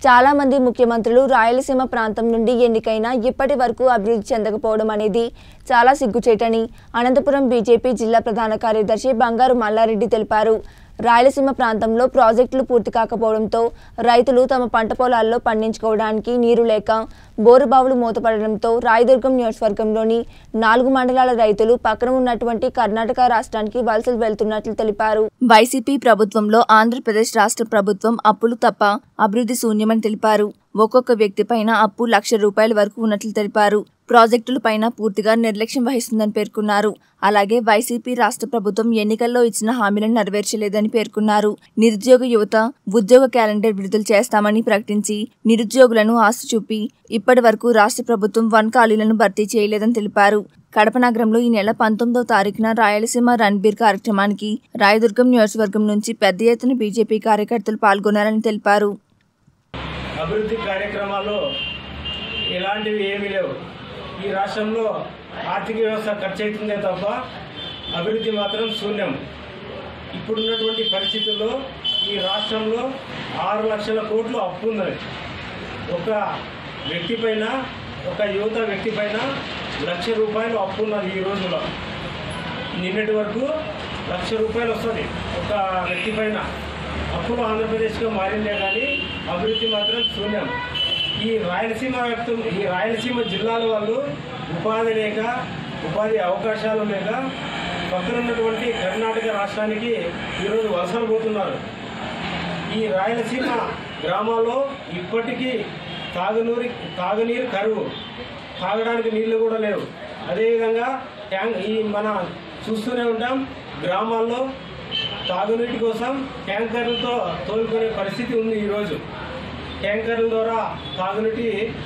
చాలా మంది ముఖ్యమంత్రులు రాయలసీమ ప్రాంతం నుండి ఎన్నికైనా ఇప్పటి వరకు అభివృద్ధి చెందకపోవడం అనేది చాలా సిగ్గుచేటని అనంతపురం బీజేపీ జిల్లా ప్రధాన కార్యదర్శి బంగారు మల్లారెడ్డి తెలిపారు రాయలసీమ ప్రాంతంలో ప్రాజెక్టులు పూర్తి కాకపోవడంతో రైతులు తమ పంట పొలాల్లో పండించుకోవడానికి నీరు లేక బోరుబావులు మూతపడడంతో రాయదుర్గం నియోజకవర్గంలోని నాలుగు మండలాల రైతులు పక్కన ఉన్నటువంటి కర్ణాటక రాష్ట్రానికి వలసలు వెళ్తున్నట్లు తెలిపారు వైసీపీ ప్రభుత్వంలో ఆంధ్రప్రదేశ్ రాష్ట్ర ప్రభుత్వం అప్పులు తప్ప అభివృద్ధి శూన్యమని తెలిపారు ఒక్కొక్క వ్యక్తి పైన అప్పు లక్ష రూపాయల వరకు ఉన్నట్లు తెలిపారు ప్రాజెక్టుల పైన పూర్తిగా నిర్లక్ష్యం వహిస్తుందని పేర్కొన్నారు అలాగే వైసీపీ రాష్ట్ర ప్రభుత్వం ఎన్నికల్లో ఇచ్చిన హామీలను నెరవేర్చలేదని పేర్కొన్నారు నిరుద్యోగ యువత ఉద్యోగ క్యాలెండర్ విడుదల చేస్తామని ప్రకటించి నిరుద్యోగులను ఆశ చూపి ఇప్పటి వరకు రాష్ట్ర ప్రభుత్వం వన్ ఖాళీలను భర్తీ చేయలేదని తెలిపారు కడప నగరంలో ఈ నెల పంతొమ్మిదవ తారీఖున రాయలసీమ రణ్బీర్ కార్యక్రమానికి రాయదుర్గం నియోజకవర్గం నుంచి పెద్ద ఎత్తున బీజేపీ కార్యకర్తలు పాల్గొన్నారని తెలిపారు అభివృద్ధి కార్యక్రమాలు ఇలాంటివి ఏమీ లేవు ఈ రాష్ట్రంలో ఆర్థిక వ్యవస్థ ఖర్చు అవుతుందే తప్ప అభివృద్ధి మాత్రం శూన్యం ఇప్పుడున్నటువంటి పరిస్థితుల్లో ఈ రాష్ట్రంలో ఆరు లక్షల కోట్లు అప్పు ఉన్నది ఒక వ్యక్తి పైన ఒక యువత వ్యక్తి పైన లక్ష రూపాయలు అప్పు ఉన్నది ఈ రోజుల్లో నిన్నటి వరకు లక్ష రూపాయలు వస్తుంది ఒక వ్యక్తి పైన అప్పుడు ఆంధ్రప్రదేశ్గా మారిందే కానీ అభివృద్ధి మాత్రం శూన్యం ఈ రాయలసీమ వ్యక్తం ఈ రాయలసీమ జిల్లాల వాళ్ళు ఉపాధి లేక ఉపాధి అవకాశాలు లేక పక్కన ఉన్నటువంటి కర్ణాటక రాష్ట్రానికి ఈరోజు వలసలు పోతున్నారు ఈ రాయలసీమ గ్రామాల్లో ఇప్పటికీ తాగునీరు తాగునీరు కరువు తాగడానికి నీళ్లు కూడా లేవు అదేవిధంగా ట్యాంక్ ఈ మన చూస్తూనే ఉంటాం గ్రామాల్లో తాగునీటి కోసం ట్యాంకర్లతో తోలుకునే పరిస్థితి ఉంది ఈరోజు ట్యాంకర్ల ద్వారా తాగునీటి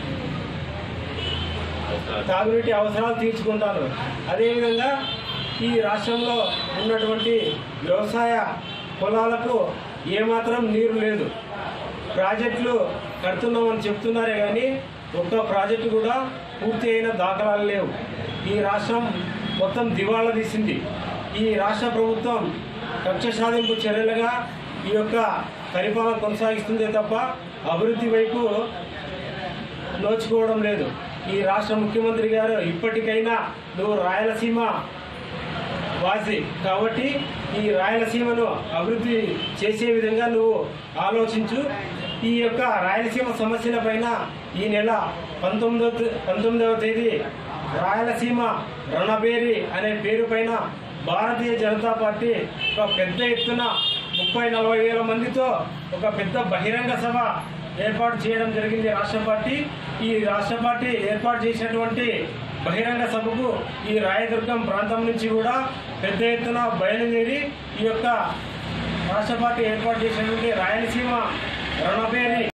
తాగునీటి అవసరాలు తీర్చుకుంటారు అదేవిధంగా ఈ రాష్ట్రంలో ఉన్నటువంటి వ్యవసాయ పొలాలకు ఏమాత్రం నీరు లేదు ప్రాజెక్టులు కడుతున్నామని చెప్తున్నారే కానీ ఒక్క ప్రాజెక్టు కూడా పూర్తి అయిన దాఖలాలు లేవు ఈ రాష్ట్రం మొత్తం దివాళా తీసింది ఈ రాష్ట్ర ప్రభుత్వం కక్ష సాధింపు చర్యలుగా ఈ యొక్క పరిపాలన కొనసాగిస్తుందే తప్ప అభివృద్ధి వైపు నోచుకోవడం లేదు ఈ రాష్ట్ర ముఖ్యమంత్రి గారు ఇప్పటికైనా నువ్వు రాయలసీమ వాసి కాబట్టి ఈ రాయలసీమను అభివృద్ధి చేసే విధంగా నువ్వు ఆలోచించు ఈ యొక్క రాయలసీమ సమస్యల పైన ఈ నెల పంతొమ్మిదవ తే- పంతొమ్మిదవ తేదీ రాయలసీమ రణబేరి అనే పేరు పైన భారతీయ జనతా పార్టీ ఒక పెద్ద ఎత్తున ముప్పై నలభై వేల మందితో ఒక పెద్ద బహిరంగ సభ ఏర్పాటు చేయడం జరిగింది రాష్ట్ర పార్టీ ఈ రాష్ట్ర పార్టీ ఏర్పాటు చేసినటువంటి బహిరంగ సభకు ఈ రాయదుర్గం ప్రాంతం నుంచి కూడా పెద్ద ఎత్తున బయలుదేరి ఈ యొక్క రాష్ట్ర పార్టీ ఏర్పాటు చేసినటువంటి రాయలసీమ రణబేరి